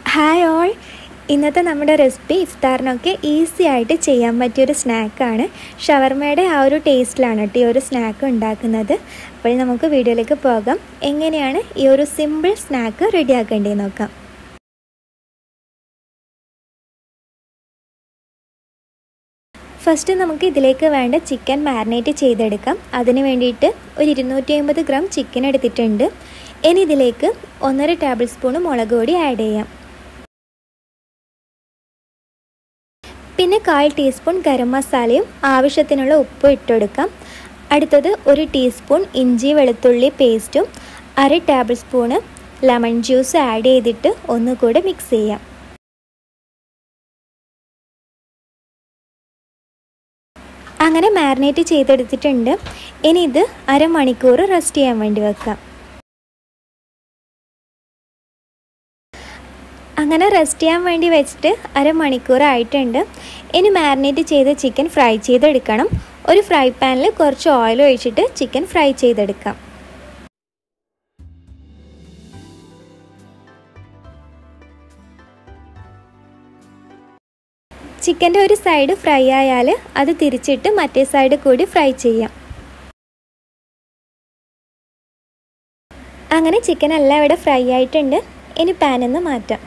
hi all ഇന്നത്തെ നമ്മുടെ recipe ഇഫ്താറിനൊക്കെ easy ആയിട്ട് ചെയ്യാൻ പറ്റിയൊരു സ്നാക്കാണ് ഷവർമയുടെ ആ ഒരു ടേസ്റ്റിലാണ് കേട്ടോ ഈ ഒരു സ്നാക്ക് ഉണ്ടാക്കുന്നത് അപ്പോൾ നമുക്ക് വീഡിയോയിലേക്ക് പോകാം എങ്ങനെയാണ് ഈ ഒരു സിമ്പിൾ സ്നാക്ക് റെഡിയാക്കേണ്ടതെന്ന് നോക്കാം ഫസ്റ്റ് നമുക്ക് ഇതിലേക്ക് വേണ്ട ചിക്കൻ മാരിനേറ്റ് ചെയ്തെടുക്കാം അതിന് വേണ്ടിയിട്ട് ഒരു ഇരുന്നൂറ്റി അമ്പത് ഗ്രാം ചിക്കൻ എടുത്തിട്ടുണ്ട് ഇനി ഇതിലേക്ക് ഒന്നര ടേബിൾ സ്പൂൺ മുളക് പൊടി ആഡ് ചെയ്യാം പിന്നെ കാൽ ടീസ്പൂൺ ഗരം മസാലയും ആവശ്യത്തിനുള്ള ഉപ്പ് ഇട്ടെടുക്കാം അടുത്തത് ഒരു ടീസ്പൂൺ ഇഞ്ചി വെളുത്തുള്ളി പേസ്റ്റും അര table spoon lemon juice add ചെയ്തിട്ട് ഒന്നുകൂടെ മിക്സ് ചെയ്യാം അങ്ങനെ മാരിനേറ്റ് ചെയ്തെടുത്തിട്ടുണ്ട് ഇനി ഇത് അരമണിക്കൂർ റെസ്റ്റ് ചെയ്യാൻ വേണ്ടി വെക്കാം അങ്ങനെ റെസ്റ്റ് ചെയ്യാൻ വേണ്ടി വെച്ചിട്ട് അരമണിക്കൂർ ആയിട്ടുണ്ട് ഇനി മാരിനേറ്റ് ചെയ്ത ചിക്കൻ ഫ്രൈ ചെയ്തെടുക്കണം ഒരു ഫ്രൈ പാനിൽ കുറച്ച് ഓയിൽ ഒഴിച്ചിട്ട് ചിക്കൻ ഫ്രൈ ചെയ്തെടുക്കാം ചിക്കൻ്റെ ഒരു സൈഡ് ഫ്രൈ ആയാൽ അത് തിരിച്ചിട്ട് മറ്റേ സൈഡ് കൂടി ഫ്രൈ ചെയ്യാം അങ്ങനെ ചിക്കൻ എല്ലാം ഇവിടെ ഫ്രൈ ആയിട്ടുണ്ട് ഇനി പാനിൽ നിന്ന് മാറ്റാം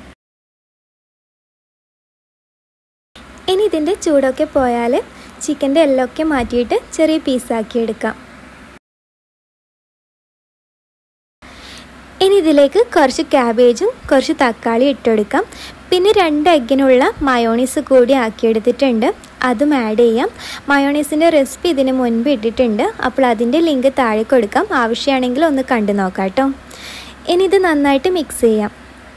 ഇനി ഇതിൻ്റെ ചൂടൊക്കെ പോയാൽ ചിക്കൻ്റെ എല്ലൊക്കെ മാറ്റിയിട്ട് ചെറിയ പീസാക്കി എടുക്കാം ഇനി ഇതിലേക്ക് കുറച്ച് ക്യാബേജും കുറച്ച് തക്കാളി ഇട്ടെടുക്കാം പിന്നെ രണ്ട് എഗ്ഗിനുള്ള മയോണീസ് കൂടി ആക്കിയെടുത്തിട്ടുണ്ട് അതും ആഡ് ചെയ്യാം മയോണീസിൻ്റെ റെസിപ്പി ഇതിന് മുൻപ് ഇട്ടിട്ടുണ്ട് അപ്പോൾ അതിൻ്റെ ലിങ്ക് താഴെ കൊടുക്കാം ആവശ്യമാണെങ്കിൽ ഒന്ന് കണ്ടു നോക്കാം കേട്ടോ ഇനി ഇത് നന്നായിട്ട് മിക്സ് ചെയ്യാം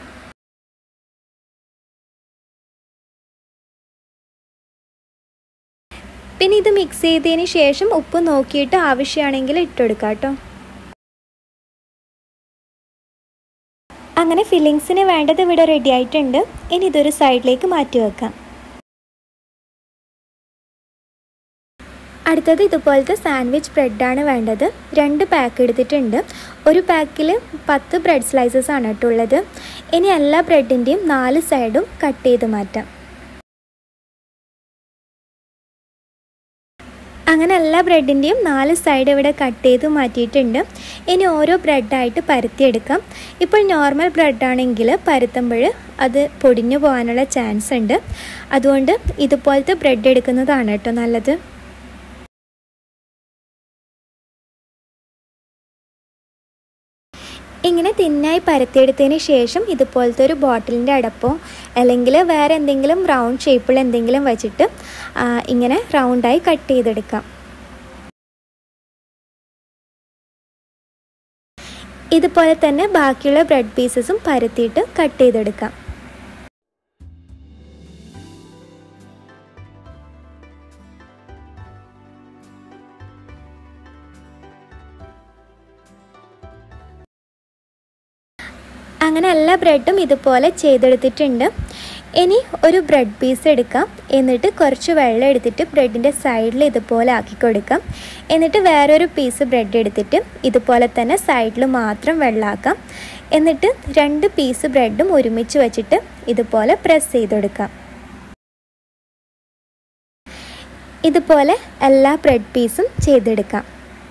പിന്നെ ഇത് മിക്സ് ചെയ്തതിന് ശേഷം ഉപ്പ് നോക്കിയിട്ട് ആവശ്യമാണെങ്കിൽ ഇട്ടെടുക്കാം കേട്ടോ അങ്ങനെ ഫില്ലിങ്സിന് വേണ്ടത് ഇവിടെ റെഡി ആയിട്ടുണ്ട് ഇനി ഇതൊരു സൈഡിലേക്ക് മാറ്റി വെക്കാം അടുത്തത് ഇതുപോലത്തെ സാൻഡ്വിച്ച് ബ്രെഡാണ് വേണ്ടത് രണ്ട് പാക്ക് എടുത്തിട്ടുണ്ട് ഒരു പാക്കിൽ പത്ത് ബ്രെഡ് സ്ലൈസസ് ആണ് കേട്ടുള്ളത് ഇനി എല്ലാ ബ്രെഡിൻ്റെയും നാല് സൈഡും കട്ട് ചെയ്ത് മാറ്റാം അങ്ങനെ എല്ലാ ബ്രെഡിൻ്റെയും നാല് സൈഡ് ഇവിടെ കട്ട് ചെയ്ത് മാറ്റിയിട്ടുണ്ട് ഇനി ഓരോ ബ്രെഡായിട്ട് പരത്തിയെടുക്കാം ഇപ്പോൾ നോർമൽ ബ്രെഡാണെങ്കിൽ പരത്തുമ്പോൾ അത് പൊടിഞ്ഞു പോകാനുള്ള ചാൻസ് ഉണ്ട് അതുകൊണ്ട് ഇതുപോലത്തെ ബ്രെഡ് എടുക്കുന്നതാണ് കേട്ടോ നല്ലത് ഇങ്ങനെ തിന്നായി പരത്തിയെടുത്തതിന് ശേഷം ഇതുപോലത്തെ ഒരു ബോട്ടിലിൻ്റെ അടപ്പോ അല്ലെങ്കിൽ വേറെ എന്തെങ്കിലും റൗണ്ട് ഷേപ്പിൽ എന്തെങ്കിലും വെച്ചിട്ട് ഇങ്ങനെ റൗണ്ടായി കട്ട് ചെയ്തെടുക്കാം ഇതുപോലെ തന്നെ ബാക്കിയുള്ള ബ്രെഡ് പീസസും പരത്തിയിട്ട് കട്ട് ചെയ്തെടുക്കാം അങ്ങനെ എല്ലാ ബ്രെഡും ഇതുപോലെ ചെയ്തെടുത്തിട്ടുണ്ട് ഇനി ഒരു ബ്രെഡ് പീസ് എടുക്കാം എന്നിട്ട് കുറച്ച് വെള്ളം എടുത്തിട്ട് ബ്രെഡിൻ്റെ സൈഡിൽ ഇതുപോലെ ആക്കി കൊടുക്കാം എന്നിട്ട് വേറൊരു പീസ് ബ്രെഡ് എടുത്തിട്ട് ഇതുപോലെ തന്നെ സൈഡിൽ മാത്രം വെള്ളമാക്കാം എന്നിട്ട് രണ്ട് പീസ് ബ്രെഡും ഒരുമിച്ച് വെച്ചിട്ട് ഇതുപോലെ പ്രസ് ചെയ്തെടുക്കാം ഇതുപോലെ എല്ലാ ബ്രെഡ് പീസും ചെയ്തെടുക്കാം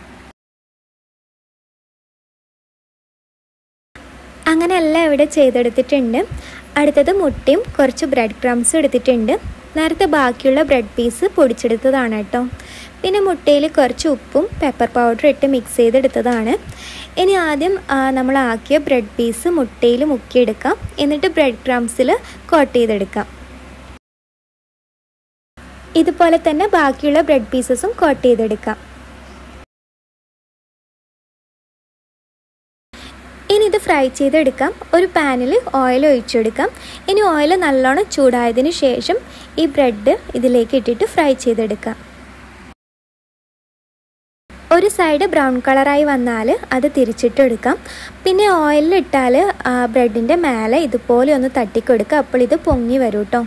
അങ്ങനെ എല്ലാം ഇവിടെ ചെയ്തെടുത്തിട്ടുണ്ട് അടുത്തത് മുട്ടയും കുറച്ച് ബ്രെഡ് ക്രംസും എടുത്തിട്ടുണ്ട് നേരത്തെ ബാക്കിയുള്ള ബ്രെഡ് പീസ് പൊടിച്ചെടുത്തതാണ് കേട്ടോ പിന്നെ മുട്ടയിൽ കുറച്ച് ഉപ്പും പെപ്പർ പൗഡർ ഇട്ട് മിക്സ് ചെയ്തെടുത്തതാണ് ഇനി ആദ്യം നമ്മൾ ആക്കിയ ബ്രെഡ് പീസ് മുട്ടയിൽ മുക്കിയെടുക്കാം എന്നിട്ട് ബ്രെഡ് ക്രംസിൽ കോട്ട് ചെയ്തെടുക്കാം ഇതുപോലെ തന്നെ ബാക്കിയുള്ള ബ്രെഡ് പീസസും കോട്ട് ചെയ്തെടുക്കാം ഇനി ഇത് ഫ്രൈ ചെയ്തെടുക്കാം ഒരു പാനിൽ ഓയിൽ ഒഴിച്ചെടുക്കാം ഇനി ഓയിൽ നല്ലോണം ചൂടായതിനു ശേഷം ഈ ബ്രെഡ് ഇതിലേക്ക് ഇട്ടിട്ട് ഫ്രൈ ചെയ്തെടുക്കാം ഒരു സൈഡ് ബ്രൗൺ കളറായി വന്നാൽ അത് തിരിച്ചിട്ടെടുക്കാം പിന്നെ ഓയിലിൽ ഇട്ടാൽ ബ്രെഡിൻ്റെ മേലെ ഇതുപോലെ ഒന്ന് തട്ടിക്കൊടുക്കുക അപ്പോൾ ഇത് പൊങ്ങി വരും കേട്ടോ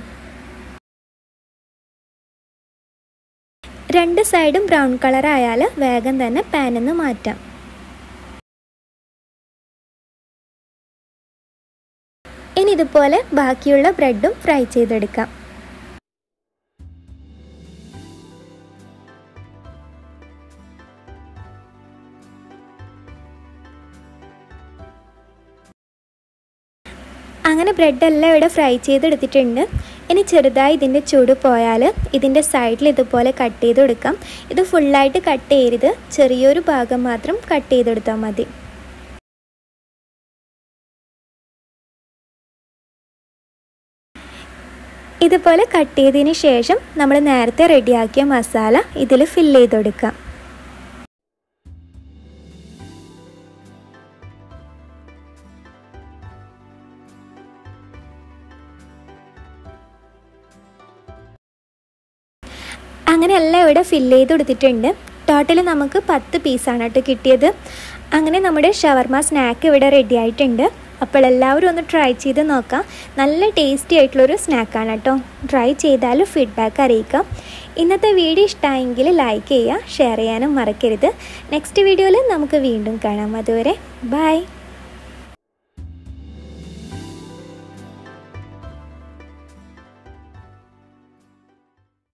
രണ്ട് സൈഡും ബ്രൗൺ കളറായാൽ വേഗം തന്നെ പാനിൽ നിന്ന് മാറ്റാം ഇനി ഇതുപോലെ ബാക്കിയുള്ള ബ്രെഡും ഫ്രൈ ചെയ്തെടുക്കാം അങ്ങനെ ബ്രെഡെല്ലാം ഇവിടെ ഫ്രൈ ചെയ്തെടുത്തിട്ടുണ്ട് ഇനി ചെറുതായി ഇതിൻ്റെ ചൂട് പോയാൽ ഇതിൻ്റെ സൈഡിൽ ഇതുപോലെ കട്ട് ചെയ്ത് കൊടുക്കാം ഇത് ഫുള്ളായിട്ട് കട്ട് ചെയ്യരുത് ചെറിയൊരു ഭാഗം മാത്രം കട്ട് ചെയ്തെടുത്താൽ മതി ഇതുപോലെ കട്ട് ചെയ്തതിന് ശേഷം നമ്മൾ നേരത്തെ റെഡിയാക്കിയ മസാല ഇതിൽ ഫില്ല് ചെയ്ത് കൊടുക്കാം അങ്ങനെ എല്ലാം ഇവിടെ ഫില്ല് ചെയ്ത് കൊടുത്തിട്ടുണ്ട് ടോട്ടൽ നമുക്ക് പത്ത് പീസാണ് കേട്ടോ കിട്ടിയത് അങ്ങനെ നമ്മുടെ ഷവർമ സ്നാക്ക് ഇവിടെ റെഡി ആയിട്ടുണ്ട് അപ്പോൾ എല്ലാവരും ഒന്ന് ട്രൈ ചെയ്ത് നോക്കാം നല്ല ടേസ്റ്റി ആയിട്ടുള്ളൊരു സ്നാക്കാണ് കേട്ടോ ട്രൈ ചെയ്താൽ ഫീഡ്ബാക്ക് അറിയിക്കാം ഇന്നത്തെ വീഡിയോ ഇഷ്ടമായെങ്കിൽ ലൈക്ക് ചെയ്യുക ഷെയർ ചെയ്യാനും മറക്കരുത് നെക്സ്റ്റ് വീഡിയോയിൽ നമുക്ക് വീണ്ടും കാണാം അതുവരെ ബൈ